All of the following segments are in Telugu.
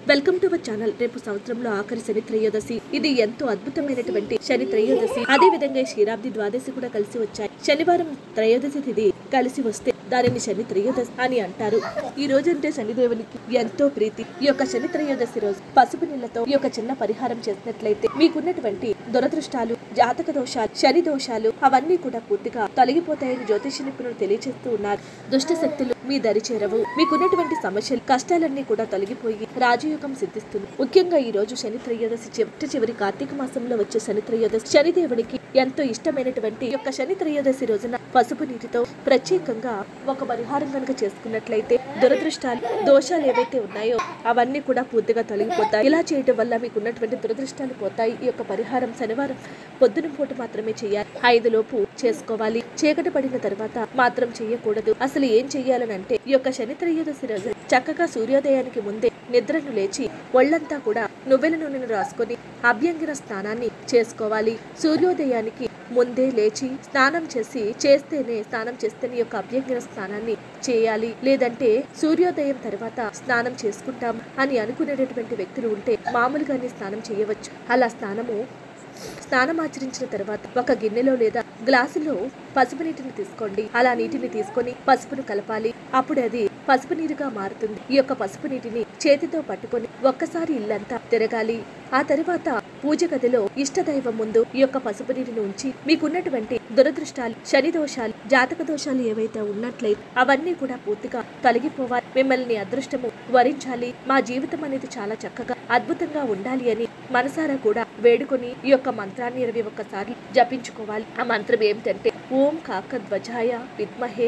వెల్కమ్ టు అవర్ ఛానల్ రేపు సంవత్సరంలో ఆఖరి శని త్రయోదశి ఇది ఎంతో అద్భుతమైనటువంటి శని త్రయోదశి అదే విధంగా ఈ క్షీరాబ్ది ద్వాదశి కూడా కలిసి వచ్చాయి శనివారం త్రయోదశి తిథి కలిసి వస్తే దానిని శని త్రయోదశి అని అంటారు ఈ రోజు అంటే శనిదేవునికి ఎంతో ప్రీతి ఈ యొక్క శని త్రయోదశి రోజు పసుపు నీళ్లతో ఈ యొక్క చిన్న పరిహారం చేసినట్లయితే మీకున్నటువంటి దురదృష్టాలు జాతక దోషాలు శని దోషాలు అవన్నీ కూడా పూర్తిగా తొలగిపోతాయని జ్యోతిష నిపుణులు తెలియజేస్తూ ఉన్నారు దుష్ట శక్తులు మీ దరి చేరవు మీకున్నటువంటి సమస్యలు కష్టాలన్నీ కూడా తొలగిపోయి రాజయోగం సిద్ధిస్తుంది ముఖ్యంగా ఈ రోజు శని త్రయోదశి చివరి చివరి కార్తీక మాసంలో వచ్చే శని త్రయోదశి శనిదేవుడికి ఎంతో ఇష్టమైనటువంటి ఈ యొక్క శని త్రయోదశి రోజున పసుపు నీటితో ప్రత్యేకంగా ఒక పరిహారం కనుక చేసుకున్నట్లయితే దురదృష్టాలు దోషాలు ఏవైతే ఉన్నాయో అవన్నీ కూడా పూర్తిగా తొలగిపోతాయి ఇలా చేయడం వల్ల మీకు ఉన్నటువంటి దురదృష్టాలు పోతాయి ఈ యొక్క పరిహారం శనివారం పొద్దున పూట మాత్రమే చేయాలి ఐదు లోపు చేసుకోవాలి చీకటి పడిన తర్వాత మాత్రం చేయకూడదు అసలు ఏం చెయ్యాలని అంటే ఈ యొక్క శని త్రయోదశి రోజు చక్కగా సూర్యోదయానికి ముందే నిద్రను లేచి ఒళ్ళంతా కూడా నువ్వెల నూనెను రాసుకొని అభ్యంగన స్నానాన్ని చేసుకోవాలి సూర్యోదయానికి ముందే లేచి స్నానం చేసి చేస్తేనే స్నానం చేస్తేనే ఈ యొక్క అభ్యంగన స్నానాన్ని చేయాలి లేదంటే సూర్యోదయం తర్వాత స్నానం చేసుకుంటాం అని అనుకునేటటువంటి వ్యక్తులు ఉంటే మామూలుగానే స్నానం చేయవచ్చు అలా స్నానము స్నానం ఆచరించిన తర్వాత ఒక గిన్నెలో లేదా గ్లాసులో పసుపు నీటిని తీసుకోండి అలా నీటిని తీసుకొని పసుపును కలపాలి అప్పుడు అది పసుపు నీరుగా మారుతుంది ఈ యొక్క పసుపు నీటిని చేతితో పట్టుకొని ఒక్కసారి ఇల్లంతా తిరగాలి ఆ తర్వాత పూజ గదిలో ఇష్ట దైవం ముందు ఈ యొక్క పసుపు నీటిని ఉంచి మీకున్నటువంటి దురదృష్టాలు శని దోషాలు జాతక దోషాలు ఏవైతే ఉన్నట్లయితే అవన్నీ కూడా పూర్తిగా తొలగిపోవాలి మిమ్మల్ని అదృష్టము వరించాలి మా జీవితం అనేది చాలా చక్కగా అద్భుతంగా ఉండాలి అని మనసారా కూడా వేడుకొని ఈ యొక్క మంత్రాన్ని ఇరవై ఒక్కసార్లు జపించుకోవాలి ఆ మంత్రం ఏమిటంటే ఓం కాకధ్వజాయ విద్మహే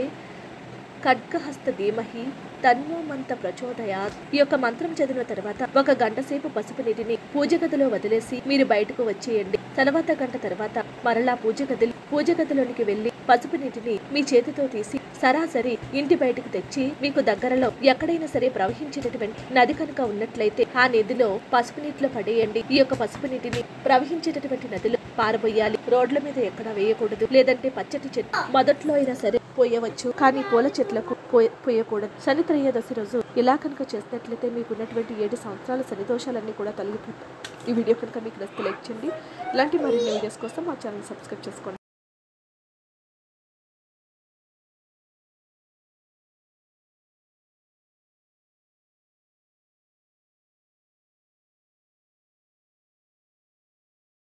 ఖడ్గహస్త ధీమహి తన్మోమంత ప్రచోదయా ఈ యొక్క మంత్రం చదివిన తర్వాత ఒక గంట సేపు పసుపు నీటిని పూజ గదిలో వదిలేసి మీరు బయటకు వచ్చేయండి తర్వాత గంట తర్వాత మరలా పూజ గది పూజ గదిలోనికి వెళ్లి పసుపు నీటిని మీ చేతితో తీసి సరాసరి ఇంటి బయటకు తెచ్చి మీకు దగ్గరలో ఎక్కడైనా సరే ప్రవహించేటటువంటి నది కనుక ఉన్నట్లయితే ఆ నదిలో పసుపు నీటిలో పడేయండి ఈ యొక్క పసుపు నీటిని ప్రవహించేటటువంటి నదిలో పారబోయాలి రోడ్ల మీద ఎక్కడ వేయకూడదు లేదంటే పచ్చటి చెట్టు మొదట్లో అయినా సరే పోయవచ్చు కానీ పూల చెట్లకు పోయ పోయకూడదు శని త్రయోదశి రోజు ఇలా కనుక చేసినట్లయితే మీకు ఉన్నటువంటి ఏడు సంవత్సరాల శని దోషాలన్నీ కూడా తొలగిపోతాయి ఈ వీడియో కనుక మీకు నచ్చితే లైక్ చేయండి ఇలాంటి మరిన్ని వీడియోస్ కోసం మా ఛానల్ సబ్స్క్రైబ్ చేసుకోండి